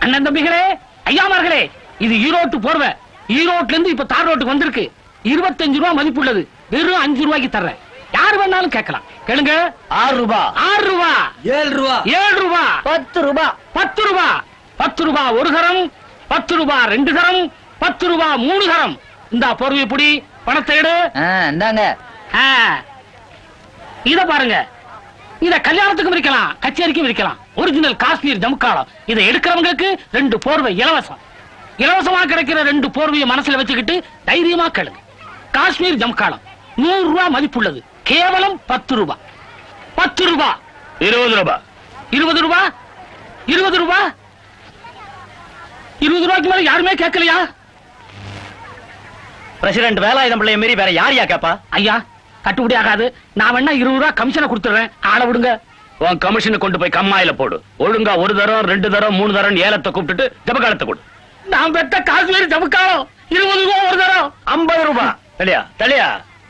அண்ணன் தம்பிகளே ஐயாமார்களே இது ஈரோட்டு போர்வை ஈரோட்ல இருந்து இப்ப தார் ரோட்டுக்கு வந்திருக்கு இருபத்தஞ்சு ரூபா மதிப்புள்ளது வெறும் அஞ்சு ரூபாய்க்கு தர்றேன் யார் வேணாலும் கேட்கலாம் கேளுங்க ஆறு ரூபா ஆறு ரூபா ஏழு ரூபா ஏழு ரூபா பத்து ரூபா பத்து ரூபா பத்து ரூபா ஒரு தரம் பத்து ரூபா ரெண்டு தரம் பத்து ரூபா மூணு தரம் இந்த போர்வை புடி பணத்தை எடு இந்தாங்க ஆ. இத பாருங்க இத கல்யாணத்துக்கும் விற்கலாம் கச்சேரிக்கும் விற்கலாம் ஒரிஜினல் காஷ்மீர் ஜமுக்காலம் இதை எடுக்கிறவங்களுக்கு ரெண்டு போர்வை இலவசம் இலவசமா கிடைக்கிற ரெண்டு போர்வையை மனசுல வச்சுக்கிட்டு தைரியமா கேளுங்க காஷ்மீர் ஜமுக்காலம் நூறு ரூபாய் மதிப்புள்ளது கேவலம் பத்து ரூபாய் பத்து ரூபாய் இருபது ரூபாய் இருபது ரூபாய் இருபது ரூபாய் இருபது ரூபாய்க்கு மேல யாருமே கேட்கலையா பிரசிடென்ட் வேலாயுதம் பிள்ளைய மீறி வேற யார் யா கேப்பா ஐயா கட்டுப்படி ஆகாது நான் வேணா இருபது ரூபாய் கமிஷனை கொடுத்துறேன் ஆளை விடுங்க உன் கமிஷனை கொண்டு போய் கம்மாயில போடு ஒழுங்கா ஒரு தரம் ரெண்டு தரம் மூணு தரம் ஏலத்தை கூப்பிட்டுட்டு ஜபகாலத்தை கொடு நான் பெத்த காஷ்மீர் ஜமுக்காலம் இருபது ரூபாய் ஒரு தரம் ஐம்பது ரூபாய் தலியா தலியா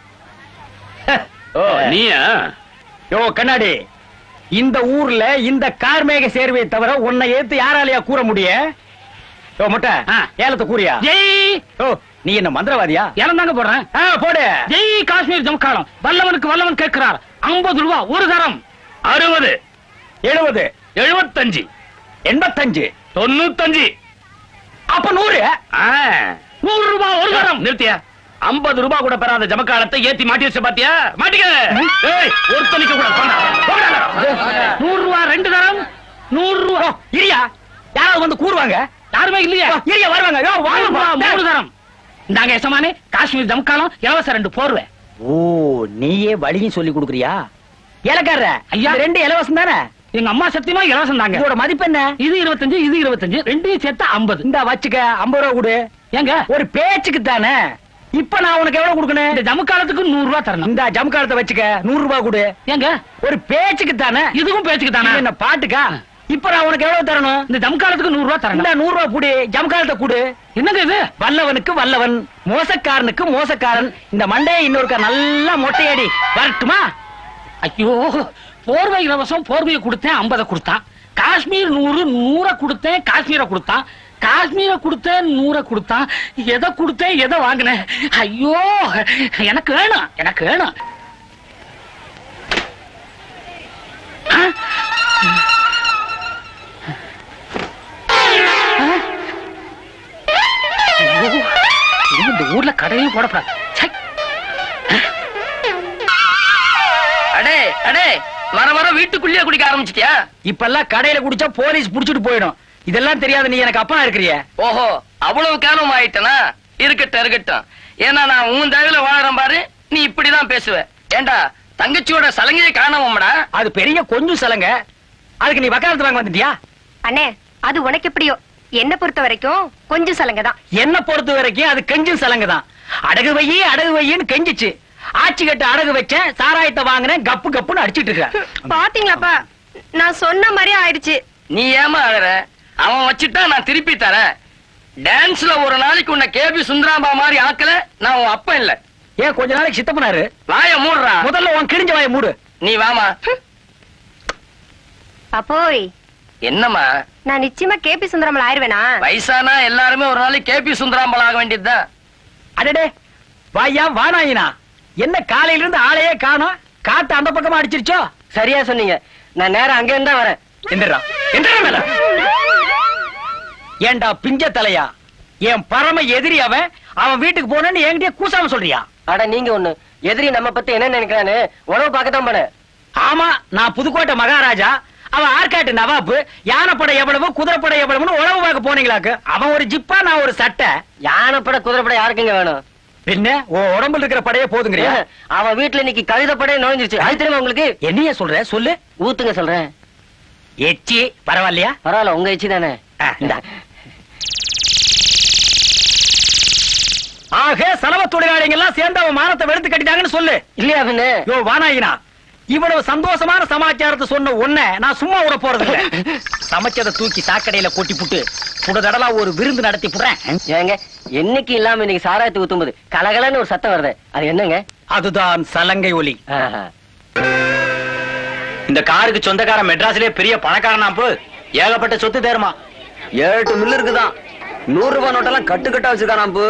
ஓ நீயா யோ கண்ணாடி இந்த ஊர்ல இந்த கார்மேக சேர்வையை தவிர உன்னை ஏத்து யாராலயா கூற முடிய யோ முட்டை ஆ. ஏலத்தை கூறியா ஜெய் ஓ நீ என்ன மந்திரவாதியா இடம் தாங்க போடுறேன் ஆ, போடு ஜெய் காஷ்மீர் ஜமுக்காலம் வல்லவனுக்கு வல்லவன் கேட்கிறார் ஐம்பது ரூபாய் ஒரு தரம் அறுபது எழுபது எழுபத்தஞ்சு எண்பத்தஞ்சு தொண்ணூத்தஞ்சு அப்ப நூறு ஆ. நூறு ரூபாய் ஒரு தரம் நிறுத்தியா ஐம்பது ரூபாய் கூட பெறாத ஜமக்காலத்தை ஏத்தி மாட்டி வச்ச பாத்தியா மாட்டிக்க ஏய், ஒருத்தனிக்க கூட போடா. போடா. நூறு ரூபாய் ரெண்டு தரம் நூறு ஓ, ரூபாய் இரியா யாராவது வந்து கூறுவாங்க யாருமே இல்லையா ஓ, இரியா வருவாங்க யோ, நூறு ரூபாய் வாங்க மூணு தரம் இந்தாங்க எசமானே காஷ்மீர் ஜமுக்காலம் இலவச ரெண்டு போர்வை ஓ நீயே வழியும் சொல்லி கொடுக்குறியா இலக்கார ஐயா. ரெண்டு இலவசம் தானே எங்க அம்மா சத்தியமா இலவசம் தாங்க இதோட மதிப்பு என்ன இது இருபத்தஞ்சு இது இருபத்தஞ்சு ரெண்டையும் சேர்த்தா ஐம்பது இந்த வச்சுக்க ஐம்பது ரூபா கொடு ஏங்க ஒரு பேச்சுக்கு தானே இப்ப நான் உனக்கு எவ்வளவு கொடுக்கணும் இந்த ஜமுக்காலத்துக்கு நூறு ரூபாய் தரணும் இந்த ஜம்காலத்தை வச்சுக்க நூறு ரூபாய் கொடு ஏங்க ஒரு பேச்சுக்கு தானே இதுவும் பேச்சுக்கு தானே என்ன பாட்டுக்கா இப்ப நான் உனக்கு எவ்வளவு தரணும் இந்த ஜமுக்காலத்துக்கு நூறு ரூபாய் இந்த தரணும் நூறு ரூபாய் கொடு ஜம்காலத்தை கொடு என்னங்க இது வல்லவனுக்கு வல்லவன் மோசக்காரனுக்கு மோசக்காரன் இந்த மண்டையை இன்னொருக்கா நல்லா மொட்டையடி வரட்டுமா ஐயோ போர்வை இலவசம் போர்வையை கொடுத்தேன் ஐம்பதை கொடுத்தான் காஷ்மீர் நூறு நூறை கொடுத்தேன் காஷ்மீரை கொடுத்தான் காஷ்மீரை கொடுத்தேன் நூறை கொடுத்தான் எதை கொடுத்தேன் எதை வாங்கினேன் ஐயோ எனக்கு வேணும் எனக்கு வேணும் ஆ? ஆ? ஐயோ, இனிமே இந்த ஊர்ல கடையும் போடக்கூடாது ச்சை. அடே அடே வர வர வீட்டுக்குள்ளேயே குடிக்க ஆரம்பிச்சிட்டியா இப்பெல்லாம் கடையில குடிச்சா போலீஸ் புடிச்சிட்டு போயிடும் இதெல்லாம் தெரியாது நீ எனக்கு அப்பா இருக்கிறிய ஓஹோ அவ்வளவு காலம் ஆயிட்டனா இருக்கட்டும் இருக்கட்டும் ஏன்னா நான் உன் தயவுல வாழறேன் பாரு நீ இப்படிதான் பேசுவ ஏண்டா தங்கச்சியோட சலங்கையை காணாமடா அது பெரிய கொஞ்சம் சலங்க அதுக்கு நீ வக்காலத்து வாங்க வந்துட்டியா அண்ணே அது உனக்கு எப்படியோ என்ன பொறுத்த வரைக்கும் கொஞ்சம் சலங்க தான் என்ன பொறுத்த வரைக்கும் அது கெஞ்சும் சலங்க தான் அடகு வையி அடகு வையின்னு கெஞ்சிச்சு ஆட்சி கட்டு அடகு வச்சேன் சாராயத்தை வாங்கினேன் கப்பு கப்புன்னு அடிச்சிட்டு இருக்க பாத்தீங்களாப்பா நான் சொன்ன மாதிரி ஆயிடுச்சு நீ ஏமா அழற அவன் வச்சுட்டா நான் திருப்பி தரேன் டான்ஸ்ல ஒரு நாளைக்கு உன்னை கேபி சுந்தராம்பா மாதிரி ஆக்கல நான் உன் அப்பன் இல்ல ஏன் கொஞ்ச நாளைக்கு சித்தப்பனாரு வாய மூடுறா முதல்ல உன் கிழிஞ்ச வாயை மூடு நீ வாமா அப்போய் என்னம்மா நான் நிச்சயமா கேபி சுந்தரமல் ஆயிருவேனா வயசானா எல்லாருமே ஒரு நாளைக்கு கேபி சுந்தராம்பல் ஆக வேண்டியதுதான் அடடே வாயா வானாயினா என்ன காலையில இருந்து ஆளையே காணோம் காத்து அந்த பக்கமா அடிச்சிருச்சோ சரியா சொன்னீங்க நான் நேரம் அங்க இருந்தா வரேன் எந்திரா எந்திரா மேல ஏண்டா பிஞ்ச தலையா என் பரம எதிரி அவன் அவன் வீட்டுக்கு போனேன்னு என்கிட்டயே கூசாம சொல்றியா அட நீங்க ஒண்ணு எதிரி நம்ம பத்தி என்ன நினைக்கிறான்னு உணவு பார்க்கத்தான் போனேன் ஆமா நான் புதுக்கோட்டை மகாராஜா அவன் ஆற்காட்டு நவாப்பு யானைப்படை எவ்வளவு குதிரைப்படை எவ்வளவுன்னு உழவு பார்க்க போனீங்களாக்கு அவன் ஒரு ஜிப்பா நான் ஒரு சட்டை யானைப்பட குதிரைப்பட யாருக்குங்க வேணும் பின்ன உன் உடம்புல இருக்கிற படையே போதுங்கிறியா அவன் வீட்டுல இன்னைக்கு கழுதப்படே நுழைஞ்சிருச்சு அது தெரியுமா உங்களுக்கு என்னைய சொல்ற சொல்லு ஊத்துங்க சொல்றேன் எச்சி பரவாயில்லையா பரவாயில்ல உங்க எச்சி தானே ஆ, இந்தா. ஆக சலவ தொழிலாளிங்க எல்லாம் சேர்ந்து அவன் மானத்தை வெளுத்து கட்டிட்டாங்கன்னு சொல்லு இல்லையா பின்ன யோ வானாயினா இவ்வளவு சந்தோஷமான சமாச்சாரத்தை சொன்ன உன்னை நான் சும்மா விட போறது இல்ல சமைச்சதை தூக்கி சாக்கடையில கொட்டி புட்டு புடதடலா ஒரு விருந்து நடத்தி புடுறேன் ஏங்க என்னைக்கு இல்லாம இன்னைக்கு சாராயத்தை ஊத்தும்போது கலகலன்னு ஒரு சத்தம் வருது அது என்னங்க அதுதான் சலங்கை ஒலி ஆஹா. இந்த காருக்கு சொந்தக்காரன் மெட்ராஸ்லயே பெரிய பணக்காரனா போ ஏகப்பட்ட சொத்து தேருமா ஏழு எட்டு மில்லு இருக்குதான் நூறு ரூபாய் நோட்டெல்லாம் கட்டு கட்டா வச்சிருக்கான் அம்பு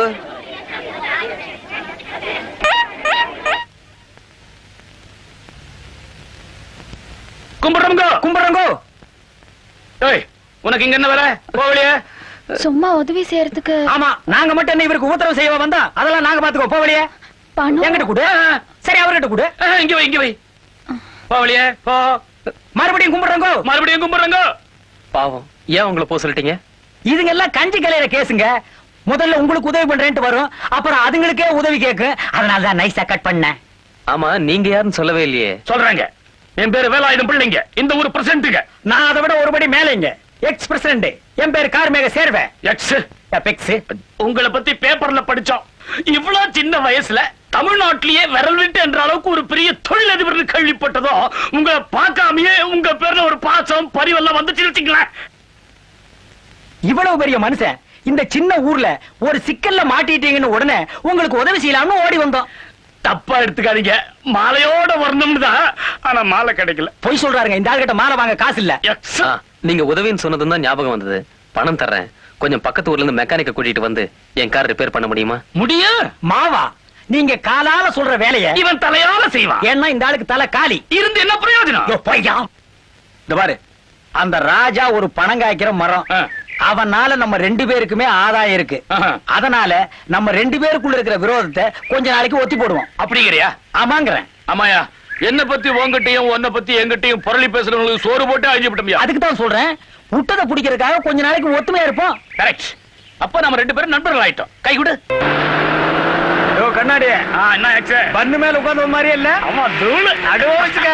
கும்பிடுறோங்க கும்பிடுறங்கோ ஏய் உனக்கு இங்க என்ன வேலை போவலியே சும்மா உதவி செய்யறதுக்கு ஆமா நாங்க மட்டும் என்ன இவருக்கு உத்தரவு செய்ய வந்தா அதெல்லாம் நாங்க பாத்துக்கோ போவலியே பணம் என்கிட்ட கொடு சரி அவர்கிட்ட கொடு இங்க வை இங்க வை போவலியே போ மறுபடியும் கும்பிடுறங்கோ மறுபடியும் கும்பிடுறோங்க பாவம் ஏன் உங்களை போக சொல்லிட்டீங்க இதுங்க எல்லாம் கஞ்சி கலையிற கேசுங்க முதல்ல உங்களுக்கு உதவி பண்றேன்ட்டு வரும் அப்புறம் அதுங்களுக்கே உதவி கேட்கும் அதனால தான் நைஸா கட் பண்ணேன் ஆமா நீங்க யாருன்னு சொல்லவே இல்லையே சொல்றாங்க என் பேரு வேலாயுதம் பிள்ளைங்க இந்த ஊர் பிரசிடண்ட்டுங்க நான் அதை விட ஒருபடி மேலேங்க எக்ஸ் பிரசிடண்ட் என் பேர் கார்மேக சேர்வே எக்ஸ் பெக்ஸ் உங்களை பத்தி பேப்பர்ல படிச்சோம் இவ்வளவு சின்ன வயசுல தமிழ்நாட்டிலேயே விரல் விட்டு என்ற அளவுக்கு ஒரு பெரிய தொழிலதிபர் கேள்விப்பட்டதோ உங்களை பார்க்காமயே உங்க பேர்ல ஒரு பாசம் பரிவெல்லாம் வந்துச்சு வச்சுங்களேன் இவ்வளவு பெரிய மனுஷன் இந்த சின்ன ஊர்ல ஒரு சிக்கல்ல மாட்டிட்டீங்கன்னு உடனே உங்களுக்கு உதவி செய்யலாம்னு ஓடி வந்தோம் தப்பா எடுத்துக்காதீங்க மாலையோட வரணும்னு தான் ஆனா மாலை கிடைக்கல பொய் சொல்றாருங்க இந்த ஆள்கிட்ட மாலை வாங்க காசு இல்ல எக்ஸ் ஆ, நீங்க உதவின்னு சொன்னதும் தான் ஞாபகம் வந்தது பணம் தர்றேன் கொஞ்சம் பக்கத்து ஊர்ல இருந்து மெக்கானிக்க கூட்டிட்டு வந்து என் கார் ரிப்பேர் பண்ண முடியுமா முடியும் மாவா நீங்க காலால சொல்ற வேலைய இவன் தலையால செய்வான் ஏன்னா இந்த ஆளுக்கு தலை காலி இருந்து என்ன பிரயோஜனம் ஐயோ, போய்யா. இந்த பாரு அந்த ராஜா ஒரு பணம் காய்க்கிற மரம் ஆ. அவனால நம்ம ரெண்டு பேருக்குமே ஆதாயம் இருக்கு ஆஹா. அதனால நம்ம ரெண்டு பேருக்குள்ள இருக்கிற விரோதத்தை கொஞ்ச நாளைக்கு ஒத்தி போடுவோம் அப்படிங்கிறியா ஆமாங்கிறேன் ஆமாயா என்ன பத்தி உங்ககிட்டயும் உன்னை பத்தி எங்கிட்டயும் புரளி பேசுறவங்களுக்கு சோறு போட்டு அழிஞ்சு விட்டோம்யா அதுக்கு தான் சொல்றேன் விட்டதை பிடிக்கிறதுக்காக கொஞ்ச நாளைக்கு ஒத்துமையா இருப்போம் கரெக்ட் அப்ப நம்ம ரெண்டு பேரும் நண்பர்கள் ஆயிட்டோம் கை கொடு யோ கண்ணாடி ஆ, என்ன எக்ஸ் பண்ணு மேல உட்கார்ந்த மாதிரி இல்ல ஆமா தூளு அடோச்சுக்க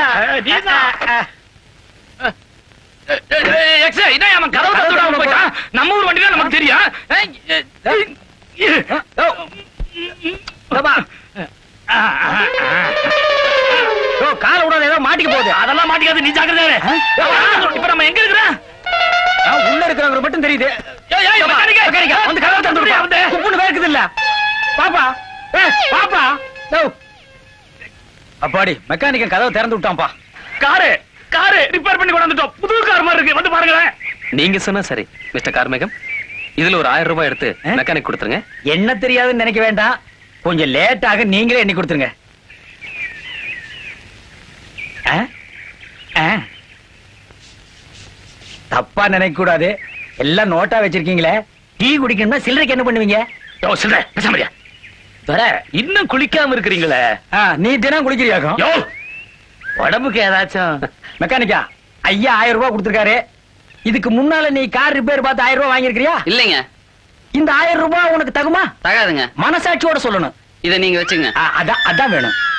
எக்ஸ் என்ன அவன் கதவு கதவு திறந்து திறந்து போயிட்டான் நம்ம ஊர் வண்டி தான் நமக்கு தெரியும் ஏய், ஏய், யோ கால விடாத ஏதோ மாட்டிக்க போகுது அதெல்லாம் மாட்டிக்காது நீ ஜாக்கிரதையா இரு. இப்ப நம்ம எங்க இருக்கிறோம் ஆ, உள்ள இருக்கிறவங்க மட்டும் தெரியுது ஏய், ஏய், மெக்கானிக்கே, மெக்கானிக்கா, வந்து கதவை திறந்து விடுப்பா. வந்து. குப்புன்னு வேர்க்குது இல்ல பாப்பா ஏய், பாப்பா யோ. அப்பாடி மெக்கானிக்க கதவை திறந்து விட்டான்ப்பா காரு காரு ரிப்பேர் பண்ணி கொண்டு வந்துட்டோம் புது கார் மாதிரி இருக்கு வந்து பாருங்களேன் நீங்க சொன்னா சரி மிஸ்டர் கார்மேகம் இதுல ஒரு ஆயிரம் ரூபாய் எடுத்து ஆ? மெக்கானிக் கொடுத்துருங்க என்ன தெரியாதுன்னு நினைக்க வேண்டாம் கொஞ்சம் லேட்டாக நீங்களே எண்ணி கொடுத்துருங்க ஆ? ஆ? தப்பா நினைக்க கூடாது எல்லாம் நோட்டா வச்சிருக்கீங்களே டீ குடிக்கணும்னா சில்லறைக்கு என்ன பண்ணுவீங்க யோ சில்ற பேசாமரியா வர இன்னும் குளிக்காம இருக்கிறீங்களே ஆ, நீ தினம் குடிக்கிறியாக்கும் யோ உடம்புக்கு ஏதாச்சும் மெக்கானிக்கா ஐயா ஆயிரம் ரூபாய் கொடுத்துருக்காரு இதுக்கு முன்னால நீ கார் ரிப்பேர் பார்த்து ஆயிரம் ரூபாய் வாங்கியிருக்கிறியா இல்லைங்க இந்த ஆயிரம் ரூபாய் உனக்கு தகுமா தகாதுங்க மனசாட்சியோட சொல்லணும் இதை நீங்க வச்சுங்க ஆ, அதான் அதான் வேணும்